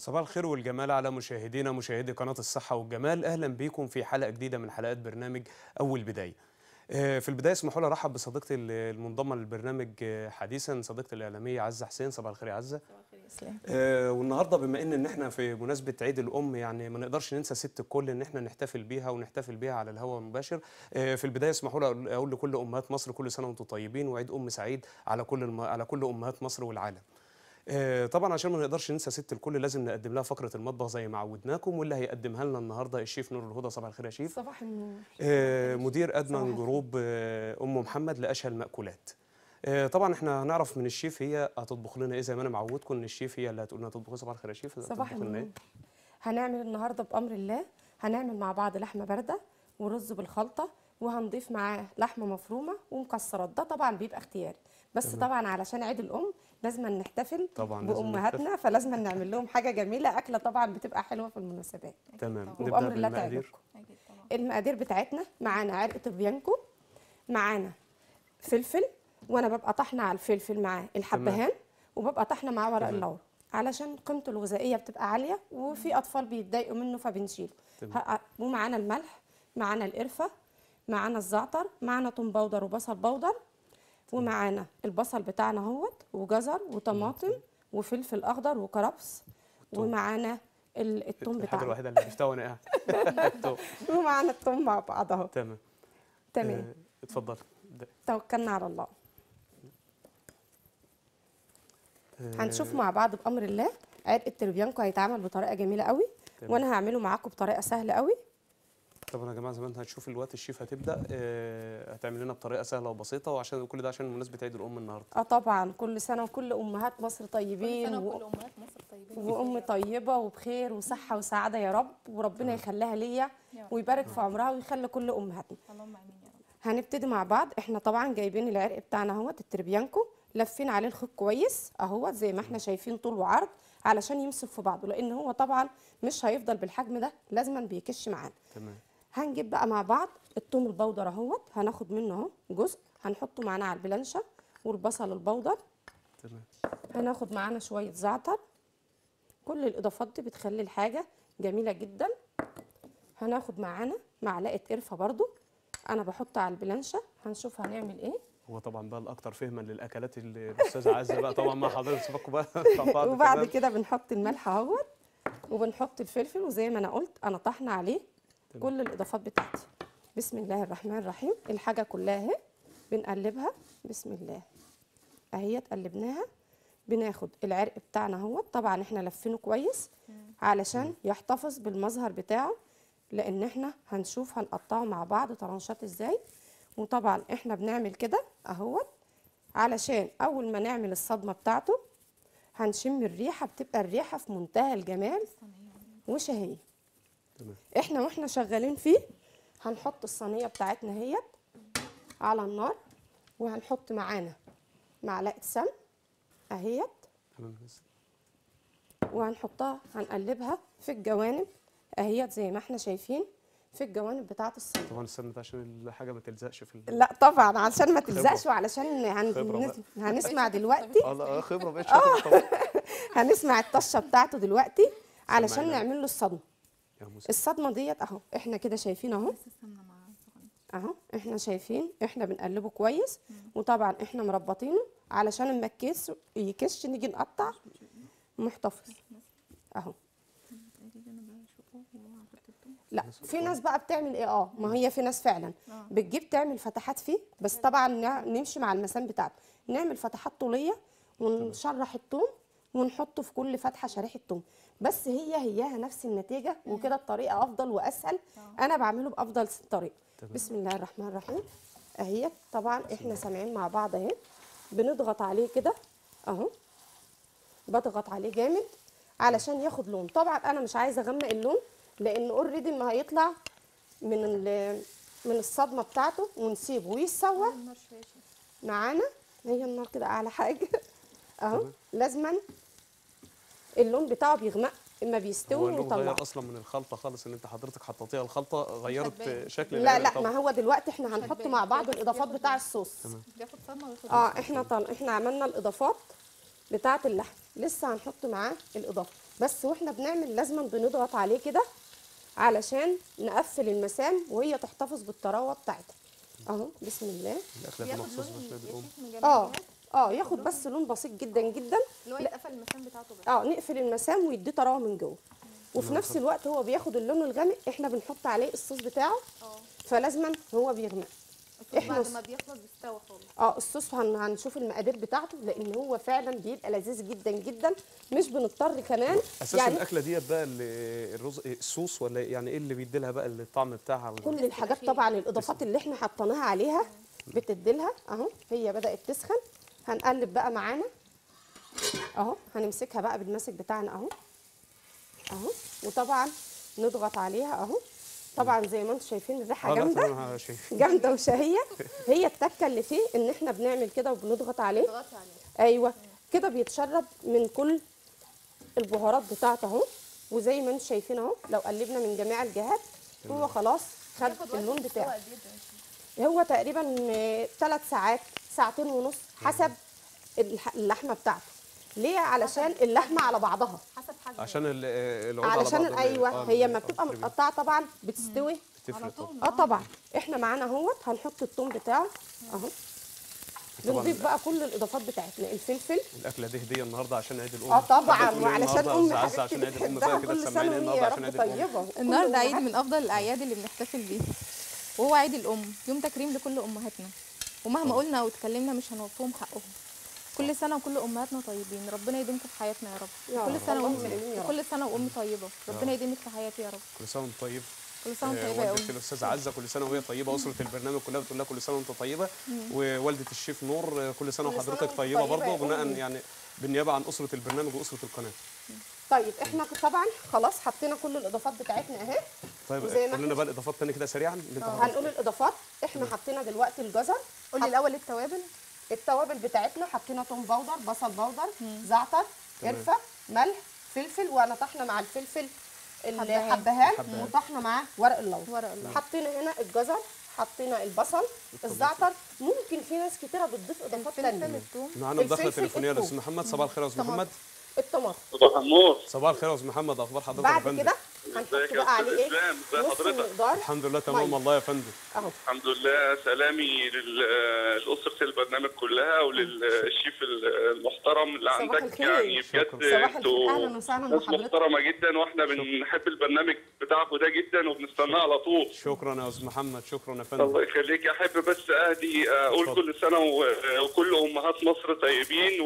صباح الخير والجمال على مشاهدينا مشاهدي قناة الصحة والجمال أهلا بيكم في حلقة جديدة من حلقات برنامج أول بداية آه، في البداية اسمحوا لي أرحب بصديقتي المنضمة للبرنامج آه، حديثا صديقتي الإعلامية عزة حسين صباح الخير يا عزة آه، والنهارده بما ان ان احنا في مناسبه عيد الام يعني ما نقدرش ننسى ست الكل ان احنا نحتفل بيها ونحتفل بيها على الهواء المباشر آه، في البدايه اسمحوا لي أقول- اقول لكل امهات مصر كل سنه وانتم طيبين وعيد ام سعيد على كل الم... على كل امهات مصر والعالم آه، طبعا عشان ما نقدرش ننسى ست الكل لازم نقدم لها فقره المطبخ زي ما عودناكم واللي هيقدمها لنا النهارده الشيف نور الهدى صباح الخير يا شيف صباح النور آه، مدير ادنى صباح جروب آه، ام محمد لاشهى المأكولات آه، طبعا احنا هنعرف من الشيف هي هتطبخ لنا ايه زي ما انا معودكم ان الشيف هي اللي هتقول لنا تطبخ صباح الخير يا شيف صباح هتطبخ لنا النور هنعمل النهارده بامر الله هنعمل مع بعض لحمه بارده ورز بالخلطه وهنضيف معاه لحمه مفرومه ومكسرات ده طبعا بيبقى اختياري بس تمام. طبعا علشان عيد الام لازم نحتفل طبعا لازم بامهاتنا فلازم نعمل لهم حاجه جميله اكله طبعا بتبقى حلوه في المناسبات تمام وبامر نبدا الله بالمقادير تعجبكم المقادير بتاعتنا معانا عرق بيانكو معانا فلفل وانا ببقى طحنه على الفلفل معاه الحبهان وببقى طحنه معاه ورق تمام. اللورا علشان قيمته الغذائيه بتبقى عاليه وفي اطفال بيتضايقوا منه فبنشيله تمام. ه- ومعانا الملح معانا القرفه معانا الزعتر معانا توم بودر وبصل بودر ومعانا البصل بتاعنا اهوت وجزر وطماطم وفلفل اخضر وكرفس والثوم. ومعانا ال- الثوم الحاجه بتاعنا الوحيده اللي عرفتها وانا قاعد الثوم. ومعانا الثوم مع بعض اهو تمام تمام آه، اتفضل ابدأ. توكلنا على الله آه، هنشوف مع بعض بامر الله عرق التربيانكو هيتعمل بطريقه جميله قوي تمام. وانا هعمله معاكم بطريقه سهله قوي طبعا يا جماعه زي ما انت هتشوف الوقت الشيف هتبدا آه، هتعمل لنا بطريقه سهله وبسيطه وعشان كل ده عشان مناسبه عيد الام النهارده اه طبعا كل سنه وكل امهات مصر كل طيبين سنه و... وكل امهات مصر طيبين وام طيبه وبخير وصحه وسعاده يا رب وربنا يخليها ليا يا رب. ويبارك في عمرها ويخلي كل امهاتنا اللهم امين يا رب هنبتدي مع بعض احنا طبعا جايبين العرق بتاعنا اهوت التربيانكو لافين عليه الخيط كويس اهوت زي ما احنا شايفين طول وعرض علشان يمسك في بعضه لان هو طبعا مش هيفضل بالحجم ده لازما بيكش معانا تمام هنجيب بقى مع بعض الثوم البودر اهوت هناخد منه اهو جزء هنحطه معانا على البلانشه والبصل البودر تمام هناخد معانا شويه زعتر كل الاضافات دي بتخلي الحاجه جميله جدا هناخد معانا معلقه قرفه برضو انا بحط على البلانشه هنشوف هنعمل ايه هو طبعا بقى الاكثر فهما للاكلات اللي الاستاذه عزه بقى طبعا مع حضرتك سيبكوا بقى مع بعض وبعد تمام؟ كده بنحط الملح اهوت وبنحط الفلفل وزي ما انا قلت انا طحنا عليه تمام. كل الاضافات بتاعتي بسم الله الرحمن الرحيم الحاجه كلها اهي بنقلبها بسم الله اهي قلبناها بناخد العرق بتاعنا اهوت طبعا احنا لفينه كويس علشان يحتفظ بالمظهر بتاعه لان احنا هنشوف هنقطعه مع بعض طرنشات ازاي وطبعا احنا بنعمل كده اهوت علشان اول ما نعمل الصدمه بتاعته هنشم الريحه بتبقى الريحه في منتهى الجمال وشهيه تمام احنا واحنا شغالين فيه هنحط الصينيه بتاعتنا اهيت على النار وهنحط معانا معلقه سمن اهيت تمام بس. وهنحطها هنقلبها في الجوانب اهيت زي ما احنا شايفين في الجوانب بتاعه الصينيه طبعا استنى عشان الحاجه ما تلزقش في ال... لا طبعا علشان ما تلزقش وعلشان هن... خبرة بقى. هنسمع دلوقتي اه لا آه، خبره بقت شاطره طبعا هنسمع الطشه بتاعته دلوقتي علشان سمعينا. نعمل له الصدمه يا موسى الصدمه ديت اهو احنا كده شايفين اهو بس السمنه مع السخن اهو احنا شايفين احنا بنقلبه كويس وطبعا احنا مربطينه علشان اما الكيس يكش نيجي نقطع محتفظ اهو لا في ناس بقى بتعمل ايه اه ما هي في ناس فعلا آه. بتجيب تعمل فتحات فيه بس طبعا نع- نمشي مع المسام بتاعته نعمل فتحات طوليه ونشرح الثوم ونحطه في كل فتحه شريحه ثوم بس هي هياها نفس النتيجه وكده الطريقه افضل واسهل انا بعمله بافضل طريقه تمام. بسم الله الرحمن الرحيم اهي طبعا احنا سامعين مع بعض اهي بنضغط عليه كده اهو بضغط عليه جامد علشان ياخد لون طبعا انا مش عايزه اغمق اللون لان اوريدي ما هيطلع من ال- من الصدمه بتاعته ونسيبه ويتسوى النار شويه شوية. معانا هي النار كده اعلى حاجه اهو تمام. لازما اللون بتاعه بيغمق اما هو بيستوي اللون ونطلعه غير اصلا من الخلطه خالص ان انت حضرتك حطيتيها الخلطه غيرت هتبان. شكل لا العرق لا طبعاً. ما هو دلوقتي احنا هنحط هتبان. مع بعض ياخد- الاضافات ياخد بتاع لون. الصوص تمام. بياخد صدمه وياخد اه لون. احنا طل... احنا عملنا الاضافات بتاعه اللحم لسه هنحط معاه الاضافه بس واحنا بنعمل لازما بنضغط عليه كده علشان نقفل المسام وهي تحتفظ بالطراوه بتاعتها اهو بسم الله الاكله دي بياخد مخصوص لون بس يا الام شيخ من جميع اه الجهات اه ياخد بس لون بسيط جدا جدا ان هو لا. يقفل المسام بتاعته بس اه نقفل المسام ويديه طراوه من جوه وفي نفس الوقت هو بياخد اللون الغامق احنا بنحط عليه الصوص بتاعه اه فلازما هو بيغمق الصوص إحنا بعد ص- ما بيخلص بيستوى خالص اه الصوص هن هنشوف المقادير بتاعته لان هو فعلا بيبقى لذيذ جدا جدا مش بنضطر كمان اساس يعني الاكله ديت بقى ال- الرز الصوص ولا يعني ايه اللي بيدي لها بقى الطعم بتاعها ولا- كل الحاجات طبعا الاضافات اللي احنا حطيناها عليها بتديلها اهو هي بدات تسخن هنقلب بقى معانا اهو هنمسكها بقى بالماسك بتاعنا اهو اهو وطبعا نضغط عليها اهو طبعا زي ما انتم شايفين الريحه اه لا جامده طبعا شايف جامده وشهيه هي التكه اللي فيه ان احنا بنعمل كده وبنضغط عليه اضغطي عليه ايوه كده بيتشرب من كل البهارات بتاعته اهو وزي ما انتم شايفين اهو لو قلبنا من جميع الجهات هو خلاص خد بياخد وقت اللون في السوا بتاعه قد ايه ده يا شيخ؟ هو تقريبا ثلاث ساعات ساعتين ونص حسب الح- اللحمه بتاعته ليه علشان اللحمه على بعضها حسب حجم عشان ال- العود على علشان بعض ايوه آه، هي ال- لما بتبقى التربية. متقطعه طبعا بتستوي تفرق على طبعا طول اه طبعا احنا معانا اهوت هنحط الثوم بتاعه اهو طبعا بنضيف بقى كل الاضافات بتاعتنا الفلفل الاكله دي هديه النهارده عشان عيد الام اه طبعا حابة تقولي إيه وعلشان النهاردة ام يا أستاذ عزة حبيبتي عشان عيد الام بتحبها بقى كده كل تسمعيني سنه النهارده وهي عشان رب عيد الام طيبه كل النهارده عيد أمهات- من افضل الاعياد اللي بنحتفل بيه وهو عيد الام يوم تكريم لكل امهاتنا ومهما قلنا واتكلمنا مش هنوفيهم حقهم كل سنه وكل امهاتنا طيبين ربنا يديمكم في حياتنا يا رب يا كل رب. سنه اللهم وانت آمين يا رب. كل سنه وامي طيبه ربنا يديمك في حياتي يا رب كل سنه وانت طيب كل سنه وانت آه، طيبه يا والدة امي الاستاذه عزه كل سنه وهي طيبه اسره البرنامج كلها بتقول لها كل سنه وانت طيبه ووالده الشيف نور آه، كل سنه كل سنة وحضرتك وأنت طيبه طيبة برضه يا بناء أمي. يعني بالنيابه عن اسره البرنامج واسره القناه طيب احنا طبعا خلاص حطينا كل الاضافات بتاعتنا اهي طيب وزي ما قول لنا احنا- بقى الاضافات تاني كده سريعا اللي انت حضرتك- هنقول الاضافات احنا حطينا دلوقتي الجزر قولي الاول التوابل التوابل بتاعتنا حطينا توم باودر بصل باودر زعتر قرفه ملح فلفل ونطحنا مع الفلفل حبهان. الحبهان حبهان. وطحنا معاه ورق اللوز ورق اللوز. حطينا هنا الجزر حطينا البصل الزعتر ممكن في ناس كتيره بتضيف اضافات الفلفل تانية الثوم معانا مداخله الفلفل تليفونيه الثوم. للاستاذ محمد صباح الخير يا استاذ محمد الطماطم صباح النور صباح الخير يا استاذ محمد اخبار حضرتك يا بعد فندم كده هنحط ازيك يا بقى عليه أستاذ ايه إسلام؟ ازي نص حضرتك؟ المقدار الحمد لله تمام مية. والله يا فندم اهو الحمد لله سلامي لل- لأسرة البرنامج كلها وللشيف المحترم اللي صباح عندك الخير. يعني بجد شكراً. صباح الخير انتوا اهلا وسهلا ناس بحضرتك محترمة جدا واحنا بنحب البرنامج بتاعكم ده جدا وبنستناه على طول شكرا يا استاذ محمد شكرا يا فندم الله يخليك احب بس اهدي اقول اتفضل. كل سنه و- وكل امهات مصر طيبين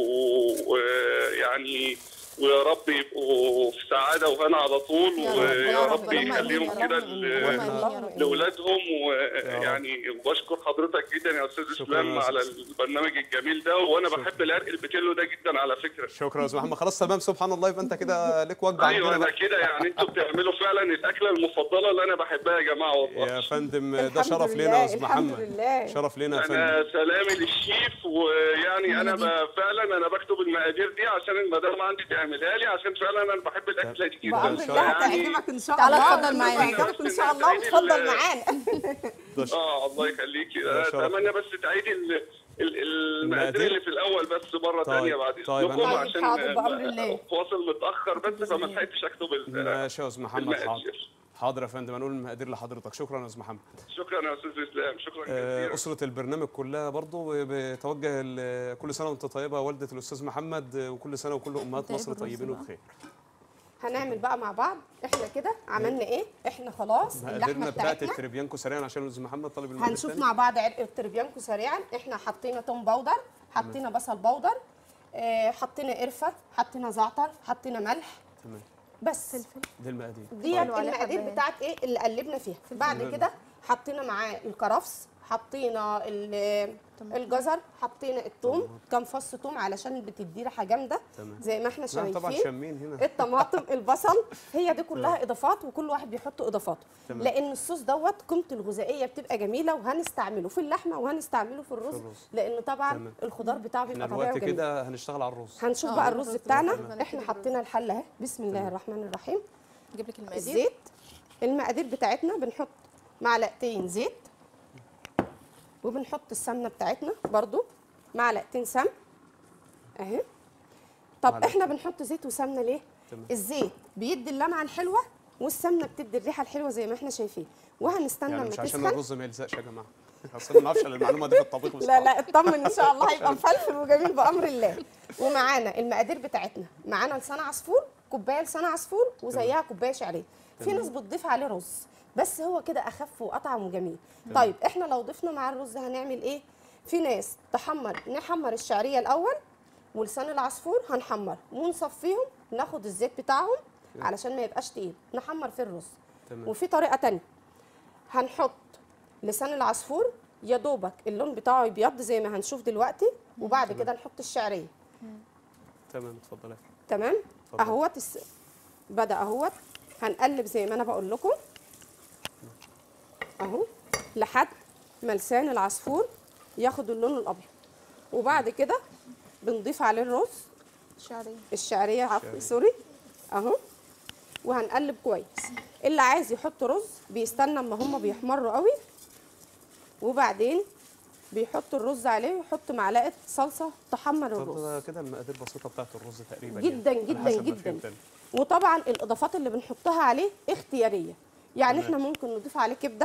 و- ويعني ويا رب يبقوا في سعاده وهنا على طول يا رب، ويا يا رب، رب اللهم يخليهم آمين، كده اللهم ل- آمين يا رب. لاولادهم ويعني وبشكر حضرتك جدا يا استاذ شكراً اسلام يا على أستاذ. البرنامج الجميل ده وانا بحب العرق البتيلو ده جدا على فكره شكرا يا استاذ محمد خلاص تمام سبحان الله يبقى انت كده ليك وجبه ايوه عندنا انا بقى كده يعني انتوا بتعملوا فعلا الاكله المفضله اللي انا بحبها يا جماعه والله يا فندم ده الحمد شرف لله، لينا يا استاذ الحمد محمد لله. شرف لينا يا فندم انا سلامي للشيف ويعني انا دي. ب- فعلا انا بكتب المقادير دي عشان المدام عندي تعملها لي عشان فعلا انا بحب الاكله دي جدا بامر شاء الله يعني هتعجبك ان شاء تعالى الله اتفضل معانا. هتعجبك ان شاء الله وتفضل معانا ده ش- اه الله يخليكي ده شرف. اتمنى بس تعيدي ال- ال- المقادير اللي في الاول بس مره طيب، ثانيه بعد طيب، اذنكم أنا- عشان حاضر، بأمر الله. فاصل متاخر بس فما لحقتش اكتب ال- ماشي يا استاذ محمد حاضر المقادير حاضر يا فندم هنقول المقادير لحضرتك شكرا يا استاذ محمد شكرا يا استاذ اسلام شكرا آه، جزيلا أسرة البرنامج كلها برضو بتوجه ال- كل سنة وأنت طيبة والدة الأستاذ محمد آه، وكل سنة وكل أمهات طيب مصر الرز طيبين بقى. وبخير هنعمل بقى مع بعض احنا كده عملنا ايه احنا خلاص اللحمه مقاديرنا بتاعت بتاعتنا التريبيانكو سريعا عشان الأستاذ محمد طالب المقادير هنشوف التاني. مع بعض عرق التربيانكو سريعا احنا حطينا توم باودر حطينا بصل باودر آه، حطينا قرفه حطينا زعتر حطينا ملح تمام بس دي المقادير دي حلو عليه المقادير حبهان. بتاعت ايه اللي قلبنا فيها بعد تمام. كده حطينا معاه الكرفس حطينا ال- الجزر حطينا الثوم كام فص ثوم علشان بتدي ريحه جامده تمام. زي ما احنا نعم طبعا شايفين شامين هنا الطماطم البصل هي دي كلها اضافات وكل واحد بيحط اضافاته تمام. لان الصوص دوت قيمته الغذائيه بتبقى جميله وهنستعمله في اللحمه وهنستعمله في الرز, في الرز. لان طبعا تمام. الخضار بتاعه احنا بيبقى طبيعي دلوقتي وجميل كده هنشتغل على الرز هنشوف آه، بقى الرز الرز تمام. بتاعنا تمام. احنا حطينا الحله اهي بسم الله الرحمن الرحيم اجيب لك المقادير الزيت المقادير بتاعتنا بنحط معلقتين زيت وبنحط السمنه بتاعتنا برضو معلقتين سمن اهي طب معلقة. احنا بنحط زيت وسمنه ليه تمام. الزيت بيدي اللمعه الحلوه والسمنه بتدي الريحه الحلوه زي ما احنا شايفين وهنستنى يعني لما مش عشان تسخن الرز ما يلزقش يا جماعه اصل ما نعرفش المعلومه دي في الطبيخ لا بصراحه لا اطمن ان شاء الله هيبقى مفلفل وجميل بامر الله ومعانا المقادير بتاعتنا معانا لسان عصفور كوبايه لسان عصفور وزيها كوبايه شعريه في ناس بتضيف عليه رز بس هو كده اخف واطعم وجميل طيب احنا لو ضفنا مع الرز هنعمل ايه في ناس تحمر نحمر الشعريه الاول ولسان العصفور هنحمر ونصفيهم ناخد الزيت بتاعهم علشان ما يبقاش تقيل نحمر في الرز تمام. وفي طريقه تانية هنحط لسان العصفور يا دوبك اللون بتاعه يبيض زي ما هنشوف دلوقتي وبعد كده نحط الشعريه تمام اتفضلي تمام اتفضل. اهوت الس... بدا اهوت هنقلب زي ما انا بقول لكم اهو لحد ما لسان العصفور ياخد اللون الابيض وبعد كده بنضيف عليه الرز شعريه الشعريه عفوا الشعرية. سوري اهو وهنقلب كويس اللي عايز يحط رز بيستنى اما هم بيحمروا قوي وبعدين بيحط الرز عليه ويحط معلقه صلصه تحمر طب الرز ده كده المقادير بسيطه بتاعت الرز تقريبا جدا يعني. جدا على حسب ما جدا فهمت أنا. وطبعا الاضافات اللي بنحطها عليه اختياريه يعني احنا ممكن نضيف عليه كبده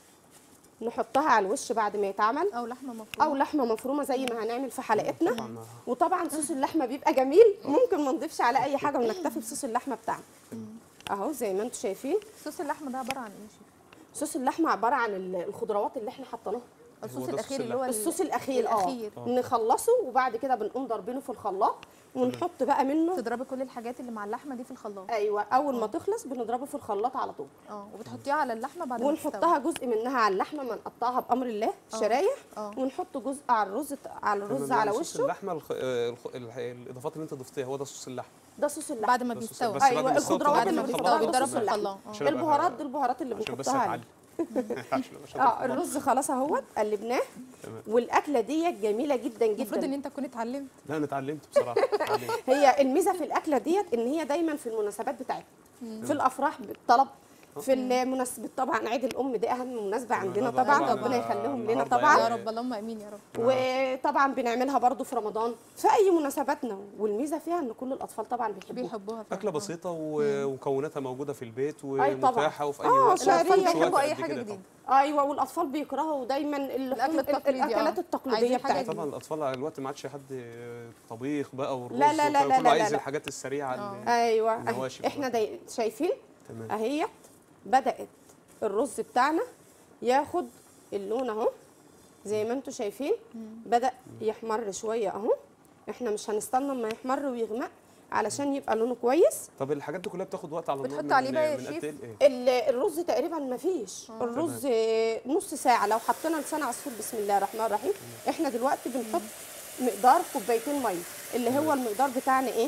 نحطها على الوش بعد ما يتعمل او لحمه مفرومه او لحمه مفرومه زي ما هنعمل في حلقتنا طبعا ما- وطبعا صوص اللحمه بيبقى جميل ممكن ما نضيفش على اي حاجه ونكتفي بصوص اللحمه بتاعنا اهو زي ما انتم شايفين صوص اللحمه ده عباره عن ايه يا شيخ؟ صوص اللحمه عباره عن ال- الخضروات اللي احنا حطيناها الصوص ده الاخير صوص اللي هو ال- الصوص الاخير اه الاخير نخلصه وبعد كده بنقوم ضاربينه في الخلاط ونحط بقى منه تضربي كل الحاجات اللي مع اللحمه دي في الخلاط ايوه اول ما تخلص بنضربه في الخلاط على طول اه وبتحطيها على اللحمه بعد ما تستوي. ونحطها جزء منها على اللحمه ما نقطعها بامر الله شرايح اه. ونحط جزء على الرز على الرز تمام، على يعني صوص وشه اللحمه الخ... آه، الخ... الح- الاضافات اللي انت ضفتيها هو ده صوص اللحمه ده صوص اللحمه بعد ما ده صوص- بيستوي بس بعد ايوه ما يستوي الخضروات بتضربيه اللي في بنحطها الخلاط ده بيتضرب صوص في اللحمه الخلاط اه. عشان أبقى- البهارات دي البهارات اللي عشان بس بنحطها عليه اتعلم عشان عشان اه أبقى الرز خلاص اهوت قلبناه تمام. والاكله ديت جميله جدا المفروض ان جدا انت تكون اتعلمت لا انا اتعلمت بصراحه اتعلمت. هي الميزه في الاكله ديت ان هي دايما في المناسبات بتاعتنا في الافراح بالطلب في المناسبة طبعا عيد الام دي اهم مناسبه عندنا ده طبعا طبعاً ربنا ده يخليهم لنا النهاردة طبعا يا يعني. رب اللهم امين يا رب وطبعا بنعملها برضو في رمضان في اي مناسباتنا والميزه فيها ان كل الاطفال طبعا بيحبوها بيحبوها فعلا. اكله بسيطه و- ومكوناتها موجوده في البيت أي طبعاً. ومتاحه وفي اي آه، وقت شعرية. مش الاطفال وقت بيحبوا اي قد حاجه كده جديده ايوه والاطفال بيكرهوا دايما اللحوم الأكل التقليدي، آه. الاكلات التقليديه عايزين حاجة بتاعتنا طبعا الاطفال على الوقت ما عادش حد طبيخ بقى والرز لا، لا، لا، وكده، لا، كله لا، عايز لا. الحاجات السريعه اللي- ايوه النواشف أهي. احنا بقى. داي... شايفين تمام اهي بدات الرز بتاعنا ياخد اللون اهو زي ما انتم شايفين بدا يحمر شويه اهو احنا مش هنستنى اما يحمر ويغمق علشان يبقى لونه كويس طب الحاجات دي كلها بتاخد وقت على النار بتحط من- عليه بقى يا من شيف؟ قد ايه ال- الرز تقريبا ما فيش الرز نص ساعه لو حطينا لسان عصفور بسم الله الرحمن الرحيم احنا دلوقتي بنحط مقدار كوبايتين ميه اللي هو المقدار بتاعنا ايه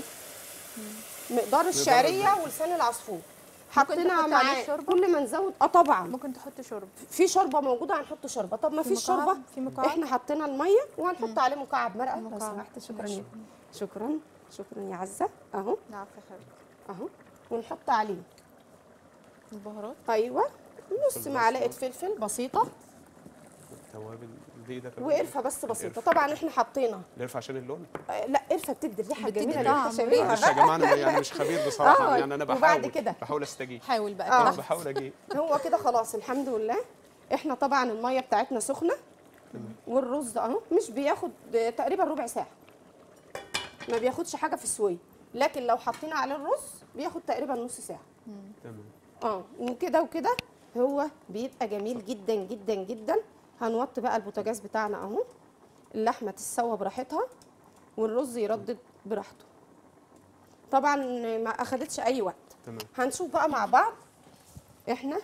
مقدار الشعريه ولسان العصفور حطينا تحط عليه معاه شوربة؟ كل ما نزود اه طبعا ممكن تحط شرب في شوربه موجوده هنحط شوربه طب ما في فيش مكعب؟ شوربه في مكعب؟ احنا حطينا الميه وهنحط عليه مكعب مرقه لو مكعب. سمحت شكرا ماشي. يا- شكرا شكرا يا عزه اهو نعرف يا حبيبي اهو ونحط عليه البهارات ايوه نص فلفل معلقه أسمر. فلفل بسيطه توابل دي ده كمان وقرفه بس بسيطه طبعا احنا حطينا القرفه عشان اللون آه، لا قرفه بتدي الريحه بتدي الجميله اللي طعم، انت شايفها معلش يا جماعه انا يعني مش خبير بصراحه آه، يعني انا وبعد بحاول كده؟ بحاول استجيب حاول بقى آه. كده بحاول اجيب هو كده خلاص الحمد لله احنا طبعا الميه بتاعتنا سخنه والرز اهو مش بياخد تقريبا ربع ساعه ما بياخدش حاجه في السويه لكن لو حطينا عليه الرز بياخد تقريبا نص ساعه تمام اه وكده وكده هو بيبقى جميل جدا جدا جدا هنوطي بقى البوتاجاز بتاعنا اهو اللحمه تتسوى براحتها والرز يردد براحته طبعا ما اخدتش اي وقت تمام هنشوف بقى مع بعض احنا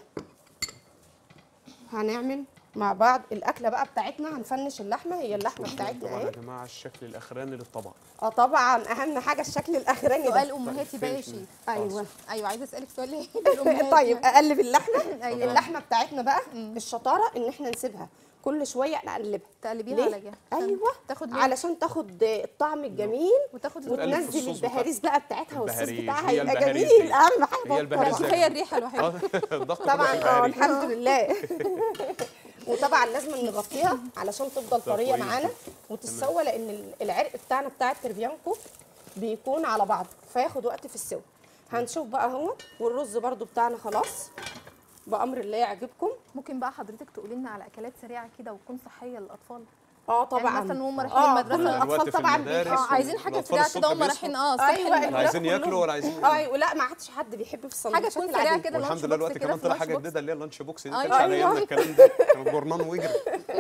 هنعمل مع بعض الاكله بقى بتاعتنا هنفنش اللحمه هي اللحمه بتاعتنا طبعا يا اهي جماعه الشكل الاخراني للطبق اه طبعا اهم حاجه الشكل الاخراني سؤال ده امهاتي بقى يا فين- شيف ايوه ايوه عايزه اسالك سؤال الامهات طيب اقلب اللحمه أيوة. اللحمه بتاعتنا بقى الشطاره ان احنا نسيبها كل شويه نقلبها تقلبيها ليه؟ على جهه عشان ايوه تاخد لون علشان تاخد الطعم الجميل وتاخد وتقلب في وتنزل الصوص البهاريز بقى بتاعتها والصوص البهاريز، بتاعها هي يبقى البهاريز جميل دي. اهم حاجه هي البهاريز طبعاً. دي. هي الريحه الوحيده اه الضغط طبعا بتاع اه البهاريز. الحمد لله وطبعا لازم نغطيها علشان تفضل طريه كويس معانا جدا. وتتسوى لان ال- العرق بتاعنا بتاع التربيانكو بيكون على بعض فياخد وقت في السوى هنشوف بقى اهو والرز برضو بتاعنا خلاص بامر الله يعجبكم ممكن بقى حضرتك تقولي لنا على اكلات سريعه كده وتكون صحيه للاطفال اه طبعا يعني مثلا وهم رايحين اه المدرسة كل دلوقتي الاطفال في طبعا المدارس بيحبوا- اه عايزين حاجه والأطفال سريعه الصبح كده وهم بيصحوا. رايحين اه ايوه الصبح الولاد عايزين ياكلوا كلهم. ولا عايزين ايوه لا ما عادش حد بيحب في حاجه السندوتشات تكون سريعه العادية. كده والحمد لانش لله بوكس دلوقتي كده كمان في طلع لانش حاجه بوكس. جديده اللي هي اللانش بوكس دي أيوة. كانش على أيوة. ايامنا الكلام ده كان جورنان ويجري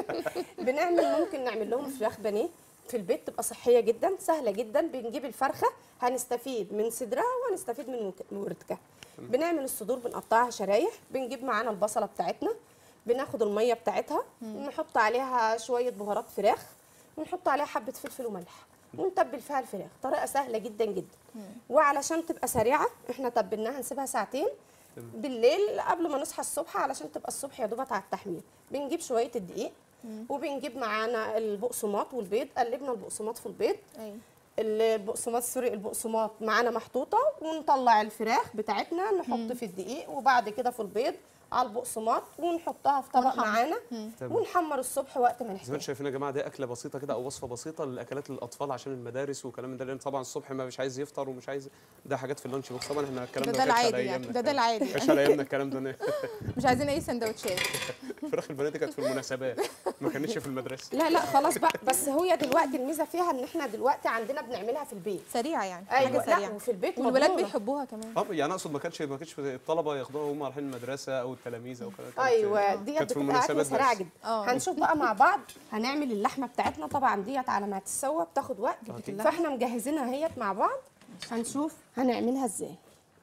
بنعمل ممكن نعمل لهم فراخ بانيه في البيت تبقى صحيه جدا سهله جدا بنجيب الفرخه هنستفيد من صدرها وهنستفيد من وك- من وركها بنعمل الصدور بنقطعها شرايح بنجيب معانا البصله بتاعتنا بناخد الميه بتاعتها نحط عليها شويه بهارات فراخ ونحط عليها حبه فلفل وملح ونتبل فيها الفراخ طريقه سهله جدا جدا وعلشان تبقى سريعه احنا تبلناها نسيبها ساعتين بالليل قبل ما نصحى الصبح علشان تبقى الصبح يا دوبت على التحمير بنجيب شويه الدقيق وبنجيب معانا البقسماط والبيض قلبنا البقسماط في البيض ايوه البقسماط سوري البقسماط معانا محطوطه ونطلع الفراخ بتاعتنا نحط في الدقيق وبعد كده في البيض على البقسماط ونحطها في طبق ونحمر. معانا تمام. ونحمر الصبح وقت ما زي ما نحتاج انتم شايفين يا جماعه دي اكله بسيطه كده او وصفه بسيطه للاكلات للاطفال عشان المدارس وكلام من ده لان طبعا الصبح ما مش عايز يفطر ومش عايز ده حاجات في اللانش بوكس طبعا احنا الكلام ده ده ده ما كانش على العادي يعني ايامنا ده ده العادي ما كانش على ايامنا الكلام ده مش عايزين اي سندوتشات فراخ البنات دي كانت في المناسبات ما كانتش في المدرسه لا لا خلاص بقى بس هي دلوقتي الميزه فيها ان احنا دلوقتي عندنا بنعملها في البيت سريعه يعني ايوه حاجه لا سريعه وفي البيت والولاد مضمونة. بيحبوها كمان اه يعني اقصد ما كانش ما كانش الطلبه ياخدوها وهم رايحين المدرسه او التلاميذ او كده كانت- ايوه ديت كانت في بتبقى اكله المناسبات سريعه بس. جدا اه. هنشوف بقى مع بعض هنعمل اللحمه بتاعتنا طبعا ديت على ما تتسوى بتاخد وقت أكيد. فاحنا مجهزينها اهيت مع بعض هنشوف هنعملها ازاي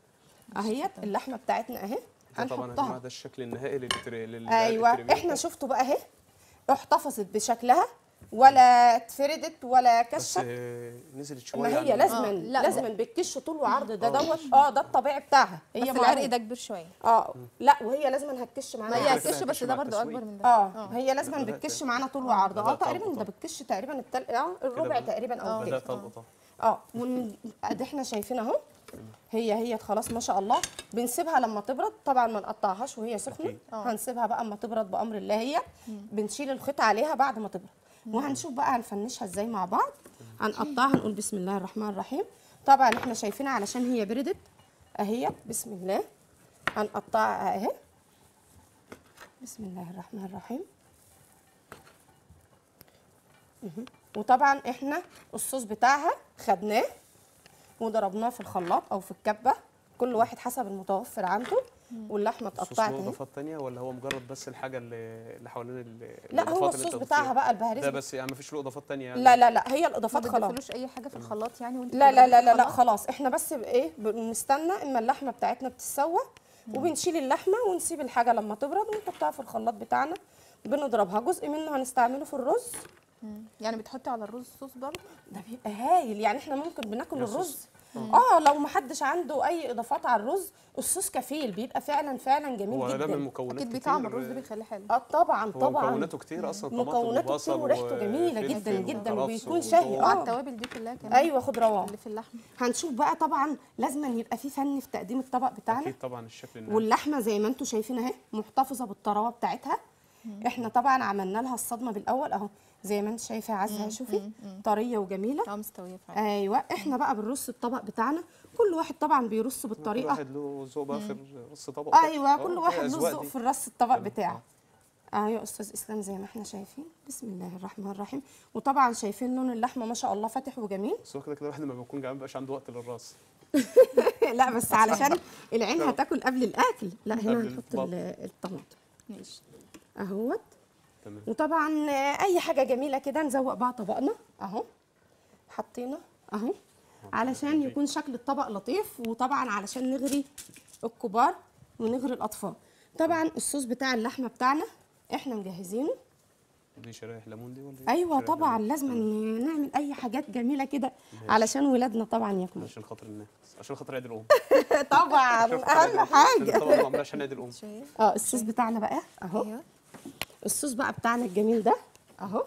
اهيت اللحمه بتاعتنا اهي ده طبعا يا جماعه هنحطها ده الشكل النهائي للتري لل ايوه للتريمين. احنا شفتوا بقى اهي احتفظت بشكلها ولا اتفردت ولا بس كشت آه، نزلت شويه ما هي عن- لازما آه، لا، لازما بالكش طول وعرض ده آه. دوت اه ده الطبيعي بتاعها بس هي العرق معروف. ده كبير شويه اه لا وهي لازما هتكش ما معانا هي على فكرة هتكش بس هتكش ده مع برضو التسويق. اكبر من ده اه هي لازما بدأت- بتكش معانا طول وعرض اه بدأت تقريبا ألقط. ده بتكش تقريبا التل... اه الربع بدأ- تقريبا او كده بدات القط اه ون... ادي احنا شايفين اهو هي هي خلاص ما شاء الله بنسيبها لما تبرد طبعا ما نقطعهاش وهي سخنه أكيد. آه. هنسيبها بقى اما تبرد بامر الله هي بنشيل الخيط عليها بعد ما تبرد وهنشوف بقى هنفنشها ازاي مع بعض هنقطعها نقول بسم الله الرحمن الرحيم طبعا احنا شايفينها علشان هي بردت اهي بسم الله هنقطعها اهي بسم الله الرحمن الرحيم مهم. وطبعا احنا الصوص بتاعها خدناه وضربناه في الخلاط او في الكبه كل واحد حسب المتوفر عنده واللحمه الصوص اتقطعت له اهي اضافات تانية ولا هو مجرد بس الحاجه اللي اللي حوالين ال- لا هو الإضافات اللي الصوص أنت بتاعها قلتيها؟ بقى ده البهاريز بس يعني ما فيش له اضافات تانية يعني لا لا لا هي ما الاضافات خلاص بتضيفولوش اي حاجه في الخلاط يعني وانت لا لا بتضربي لا في لا لا الخلاط؟ خلاص احنا بس ايه بنستنى اما اللحمه بتاعتنا بتتسوى وبنشيل اللحمه ونسيب الحاجه لما تبرد ونحطها في الخلاط بتاعنا بنضربها جزء منه هنستعمله في الرز مم. يعني بتحطي على الرز صوص برضو ده بيبقى هايل يعني احنا ممكن بناكل يا الرز صوص. اه لو ما حدش عنده اي اضافات على الرز الصوص كفيل بيبقى فعلا فعلا هو جميل ده من جدا مكونات اكيد كتير بطعم الرز ده بيخليه حلو اه طبعا هو طبعا مكوناته كتير اصلا طماطم مكوناته كتير وبصل وريحته جميله وفلفل جدا جدا وكرفس وبيكون وثوم. شهي وعلى اه التوابل دي كلها كمان ايوه خد رواه اللي في اللحمه هنشوف بقى طبعا لازم يبقى في فن في تقديم الطبق بتاعنا اكيد طبعا الشكل النهائي واللحمه زي ما انتم شايفين اهي محتفظه بالطراوه بتاعتها احنا طبعا عملنا لها الصدمه بالاول اهو زي ما انت شايفه يا عزه شوفي طريه وجميله اه مستويه فعلا ايوه احنا بقى بنرص الطبق بتاعنا كل واحد طبعا بيرص كل بالطريقه واحد له ذوق بقى في رص طبق ايوه آه، كل هي واحد له أذواق ذوق دي. في الرص الطبق تمام. بتاعه اه يا استاذ اسلام زي ما احنا شايفين بسم الله الرحمن الرحيم وطبعا شايفين لون اللحمه ما شاء الله فاتح وجميل بس هو كده كده الواحد لما بيكون جعان مبقاش عنده وقت للراس لا بس علشان العين هتاكل قبل الاكل لا هنا قبل هنحط الطبق. ال- الطماطم ماشي اهوت تمام وطبعا آه، اي حاجه جميله كده نزوق بقى طبقنا اهو حطينا اهو علشان يكون شكل الطبق لطيف وطبعا علشان نغري الكبار ونغري الاطفال طبعا الصوص بتاع اللحمه بتاعنا احنا مجهزينه دي شرايح ليمون دي ولا إيه؟ ايوه شرايح طبعا ليمون. لازم نعمل اي حاجات جميله كده علشان ولادنا طبعا ياكلوا عشان خاطر الناس عشان خاطر عيد الام طبعا عشان خاطر عيد اهم الأم. حاجه طبعا معموله عشان عيد الام شايف اه الصوص بتاعنا بقى اهو ايوه الصوص بقى بتاعنا الجميل ده اهو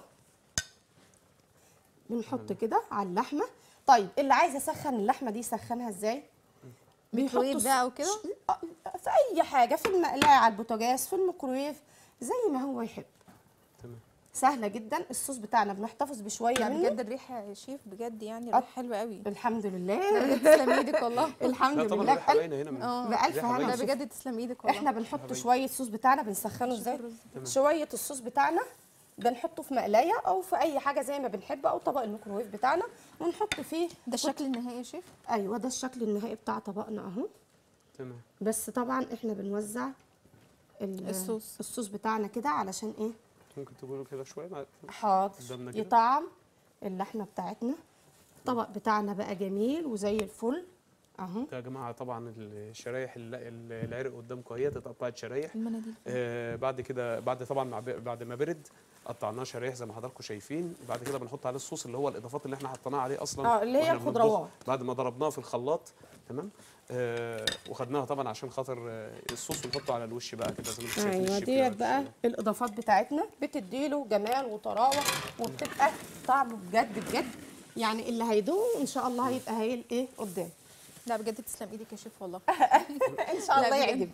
بنحط كده على اللحمه طيب اللي عايز يسخن اللحمه دي يسخنها ازاي ميكرويف الص- بقى وكده آه، في اي حاجه في المقلايه على البوتاجاز في الميكرويف زي ما هو يحب تمام سهله جدا الصوص بتاعنا بنحتفظ بشويه لا منه بجد الريحه يا شيف بجد يعني أه. الريحه حلوه قوي الحمد لا لله بجد تسلم ايدك والله الحمد لا طبعا لله الريحه بألف- باينه هنا من اه بألف ريحة هنا باينة. لا وشفا. بجد تسلم ايدك والله احنا بنحط حبايبي. شويه صوص بتاعنا بنسخنه ازاي تمام. شويه الصوص بتاعنا بنحطه في مقلايه او في اي حاجه زي ما بنحب او طبق الميكروويف بتاعنا ونحط فيه ده الشكل النهائي يا شيف ايوه ده الشكل النهائي بتاع طبقنا اهو تمام بس طبعا احنا بنوزع ال- الصوص. الصوص بتاعنا كده علشان ايه ممكن تقولوا كده شويه مع- حاضر قدامنا كده. يطعم اللحمه بتاعتنا الطبق بتاعنا بقى جميل وزي الفل اهو ده يا جماعه طبعا الشرايح الل- ال- العرق قدامكم اهي اتقطعت شرايح المناديل آه بعد كده بعد طبعا مع ب- بعد ما برد قطعناه شرايح زي ما حضراتكم شايفين بعد كده بنحط عليه الصوص اللي هو الاضافات اللي احنا حطيناها عليه اصلا اه اللي هي وإحنا بنطبخ. الخضروات بعد ما ضربناها في الخلاط تمام آه وخدناها طبعا عشان خاطر آه الصوص ونحطه على الوش بقى كده زي ما انتم شايفين ايوه الشيف ديت كده. بقى الاضافات بتاعتنا بتديله جمال وطراوه وبتبقى طعمه بجد بجد يعني اللي هيدوقه ان شاء الله هيبقى هايل ايه قدام لا بجد تسلم ايدك يا شيف والله ان شاء لا الله بجد. يعجبك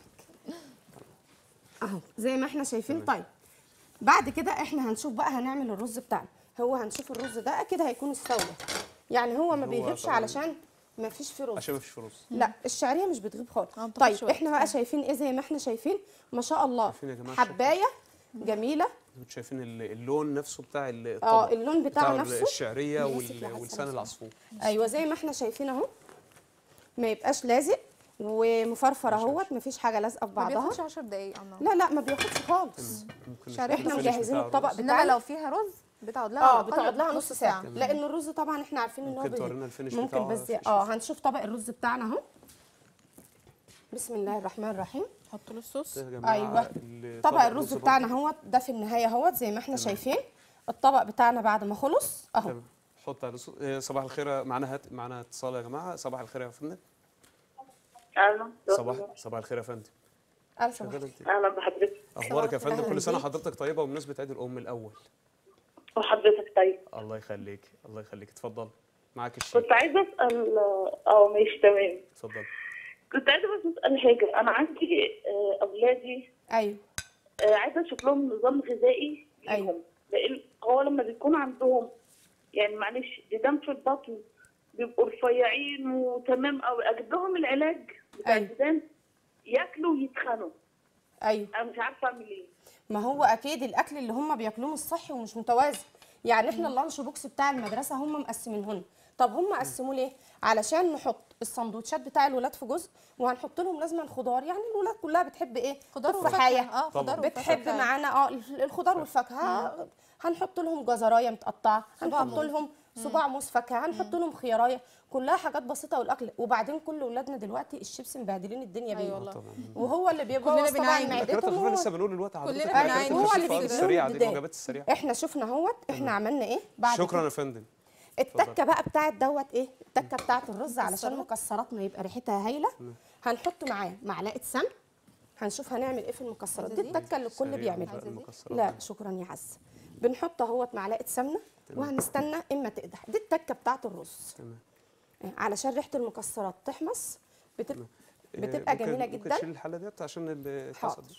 اهو زي ما احنا شايفين تمام. طيب بعد كده احنا هنشوف بقى هنعمل الرز بتاعنا هو هنشوف الرز ده اكيد هيكون استوى يعني هو ما هو بيغيبش طبعاً. علشان ما فيش فيه رز عشان ما فيش رز لا الشعريه مش بتغيب خالص اه، ما طيب بتاخدش وقت. احنا بقى شايفين ايه زي ما احنا شايفين ما شاء الله شايفين يا جماعة الشكل؟ حبايه جميله انتوا شايفين ال- اللون نفسه بتاع ال- اه الطبق اللون بتاعه بتاع نفسه الشعريه أنا آسف وال- يا عسل ولسان أسف. العصفور ايوه زي ما احنا شايفين اهو ما يبقاش لازق ومفرفر اهوت مفيش حاجه لازقه في ما بعضها بياخدش 10 دقايق الله لا لا ما بياخدش خالص ممكن شعرية نشوف احنا الفينش مجهزين بتاع الطبق الرز. انما بتاعنا لو فيها رز بتقعد لها اه على الأقل بتقعد لها نص ساعه تمام. لان الرز طبعا احنا عارفين ان هو ممكن بي- تورينا الفينش ممكن بتاعه بس يا اه هنشوف طبق الرز بتاعنا اهو بسم الله الرحمن الرحيم حط له الصوص يا جماعه أيوة. ال- طبق الرز برضه. بتاعنا اهوت ده في النهايه اهوت زي ما احنا شايفين الطبق بتاعنا بعد ما خلص اهو تمام حط على الصوص إيه، صباح الخير يا- معانا هات معانا اتصال يا جماعه صباح الخير يا فندم اهلا صباح صباح الخير يا فندم ألف شغال مرحبا. انت اهلا بحضرتك اخبارك يا فندم أهلاً كل سنه بيك. حضرتك طيبه وبمناسبه عيد الام الاول وحضرتك طيب الله يخليك الله يخليك اتفضل معاك الشيف كنت عايزه اسال اه ماشي تمام اتفضل كنت عايزه بس اسال حاجه انا عندي آه، اولادي ايوه آه، عايزه اشوف لهم نظام غذائي أيوة. ليهم لان هو لما بيكون عندهم يعني معلش ديدان في البطن بيبقوا رفيعين وتمام او اجيب لهم العلاج بتاع أيوة. الديدان ياكلوا ويتخنوا ايوه انا مش عارفه اعمل ايه ما هو اكيد الاكل اللي هم بياكلوه مش صحي ومش متوازن يعني احنا اللانش بوكس بتاع المدرسه هم مقسمينهن طب هم قسموه ليه علشان نحط السندوتشات بتاع الولاد في جزء وهنحط لهم لازما خضار يعني الولاد كلها بتحب ايه خضار تفاحية. وفاكهه اه خضار وفاكهه بتحب فعلا. معانا اه الخضار والفاكهه هنحط لهم جزرايه متقطعه صباع هنحط موز. لهم صباع موز فاكهه هنحط لهم خياريه كلها حاجات بسيطه والاكل وبعدين كل اولادنا دلوقتي الشيبس مبهدلين الدنيا بيه ايوه والله طبعا وهو اللي كلنا بيبوظ طبعا بنعاني. اكلات معدتهم الخفيفه هو- لسه بنقول دلوقتي حضرتك كلنا الأكلات بنعاني. هو اللي الخفيفة بيجيب لهم السريعه دي ديدان. الوجبات السريعه احنا شفنا اهوت احنا عملنا ايه بعد شكرا كده يا فندم التكه بقى بتاعت دوت ايه التكه بتاعت الرز علشان مكسراتنا يبقى ريحتها هايله هنحط معاه معلقه سمن هنشوف هنعمل ايه في المكسرات دي عايزة التكه اللي الكل سريع بيعملها بقى عايزة دي؟ المكسرات لا دي. شكرا يا عز بنحط اهوت معلقه سمنه وهنستنى اما تقدح دي التكه بتاعت الرز تمام آه، علشان ريحه المكسرات تحمص بتبقى إيه، بتبقى ممكن- جميله ممكن جدا تشيل الحله ديت عشان الطاسه حاضر دي.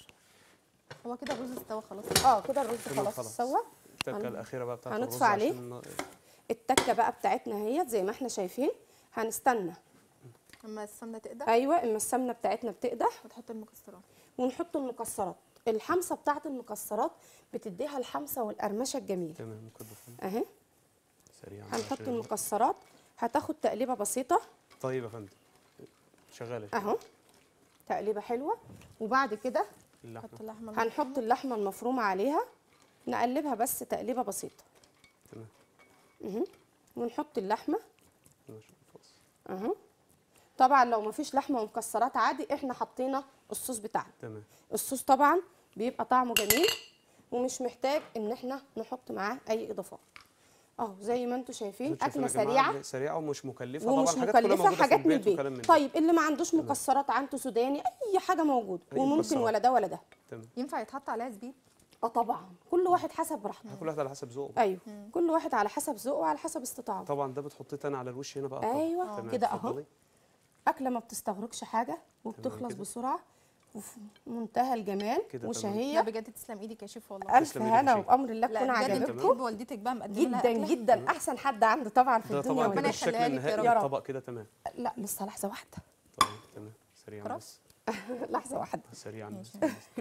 هو كده الرز استوى خلاص اه كده الرز تمام، خلاص خلاص. سوا التكه هن- الاخيره بقى بتاعت هنطفي الرز عليه. عشان التكه بقى بتاعتنا اهيت زي ما احنا شايفين هنستنى اما السمنه تقدح ايوه اما السمنه بتاعتنا بتقدح وتحط المكسرات ونحط المكسرات الحمصه بتاعت المكسرات بتديها الحمصه والقرمشه الجميله تمام ممكن بفهم. اهي سريعا هنحط عشان- المكسرات هتاخد تقليبه بسيطه طيب يا فندم شغاله اهو تقليبه حلوه وبعد كده اللحمه حط اللحمه هنحط اللحمه المفرومه عليها نقلبها بس تقليبه بسيطه تمام اهو ونحط اللحمه ماشي، خلاص. اهو طبعا لو مفيش لحمه ومكسرات عادي احنا حطينا الصوص بتاعنا تمام الصوص طبعا بيبقى طعمه جميل ومش محتاج ان احنا نحط معاه اي اضافات اهو زي ما انتم شايفين انتوا شايفين اكله يا جماعة سريعه سريعه ومش مكلفه ومش طبعا حاجات كلها مكلفه موجودة في حاجات من البيت وكلام البيت من ده. طيب اللي ما عندوش مكسرات عنده سوداني اي حاجه موجوده أي وممكن مكسرات. ولا ده ولا ده تمام ينفع يتحط عليها زبيب اه طبعا كل واحد حسب براحته كل واحد على حسب ذوقه ايوه كل واحد على حسب ذوقه وعلى حسب استطاعته طبعا ده بتحطيه تاني على الوش هنا بقى طبعا. ايوه تمام، كده اهو اتفضلي. اكله ما بتستغرقش حاجه وبتخلص كده. بسرعه وفي منتهى الجمال كده تمام. وشهيه لا بجد تسلم ايدك يا شيف والله الف تسلم إيدك يا هنا شيخ. وبامر الله لا تكون بجد انت عجبتكم بتحب والدتك بقى مقدمه لها جدا أكلة. جدا احسن حد عنده طبعا في ده الدنيا طبعا والله. كده ربنا الشكل يخليها لك يا النهائي رب. للطبق كده تمام لا لسه لحظه واحده طيب تمام سريعا خلاص. بس لحظه واحده سريعا بس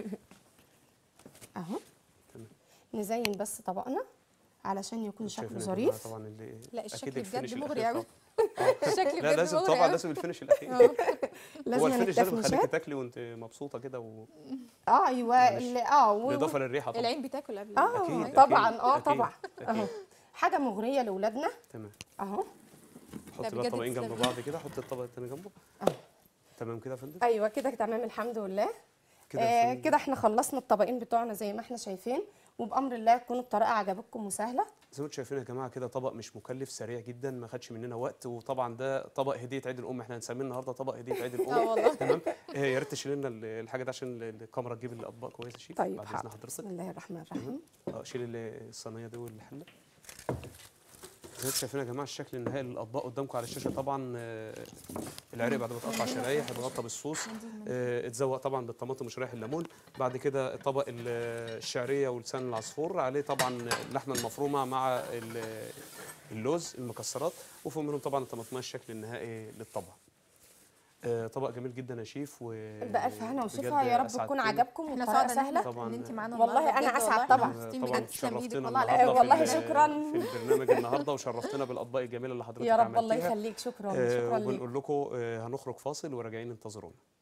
اهو تمام. نزين بس طبقنا علشان يكون شكله شايفين يا جماعة ظريف طبعا اللي لا أكيد الشكل بجد الفينش مغري الأخير قوي طبعاً. الشكل لا بجد لازم مغري طبعا قوي. لازم الفينش الاخير آه. هو لازم الفينش ده التفنيشات بيخليكي تاكلي وانت مبسوطه كده و... اه ايوه معلش. اللي اه و- بالاضافه للريحه طبعا العين بتاكل قبل اه أكيد، أكيد، طبعا اه أكيد، طبعا أكيد. اهو حاجه مغريه لاولادنا تمام اهو حط بقى بجد الطبقين جنب تسلم. بعض كده حط الطبق التاني جنبه أهو. تمام كده يا فندم ايوه كده تمام الحمد لله كده يا آه فندم. كده احنا خلصنا الطبقين بتوعنا زي ما احنا شايفين وبامر الله تكون الطريقه عجبتكم وسهله زي ما انتم شايفين يا جماعه كده طبق مش مكلف سريع جدا ما خدش مننا وقت وطبعا ده طبق هديه عيد الام احنا هنسميه النهارده طبق هديه عيد الام اه والله تمام آه، يا ريت تشيل لنا ال- الحاجه دي عشان ال- الكاميرا تجيب الاطباق كويس يا شيف طيب بعد اذن حاضر حضرتك بسم الله الرحمن الرحيم اه شيل ال- الصينيه دي والحله زي ما انتم شايفين يا جماعه الشكل النهائي للاطباق قدامكم على الشاشه طبعا آه، العرق بعد ما اتقطع شرايح اتغطى بالصوص آه، اتزوق طبعا بالطماطم وشرايح الليمون بعد كده طبق ال- الشعريه ولسان العصفور عليه طبعا اللحمه المفرومه مع ال- اللوز المكسرات وفوق منهم طبعا الطماطمايه الشكل النهائي للطبق آه، طبق جميل جدا يا شيف و بألف هنا بجد وشفا يا رب أسعدتنا. تكون عجبكم احنا والطريقه سعداء سهله طبعاً. ان انت معانا والله النهاردة أنا بجد أسعد والله. طبعاً. مبسوطين طبعا بجد تسلم ايدك شرفتنا والله على النهارده والله في ال- شكراً. في البرنامج النهارده وشرفتنا بالاطباق الجميله اللي حضرتك يا رب الله عملتيها. يخليك شكرا آه، شكرا ليك وبنقول لكم آه، هنخرج فاصل وراجعين انتظرونا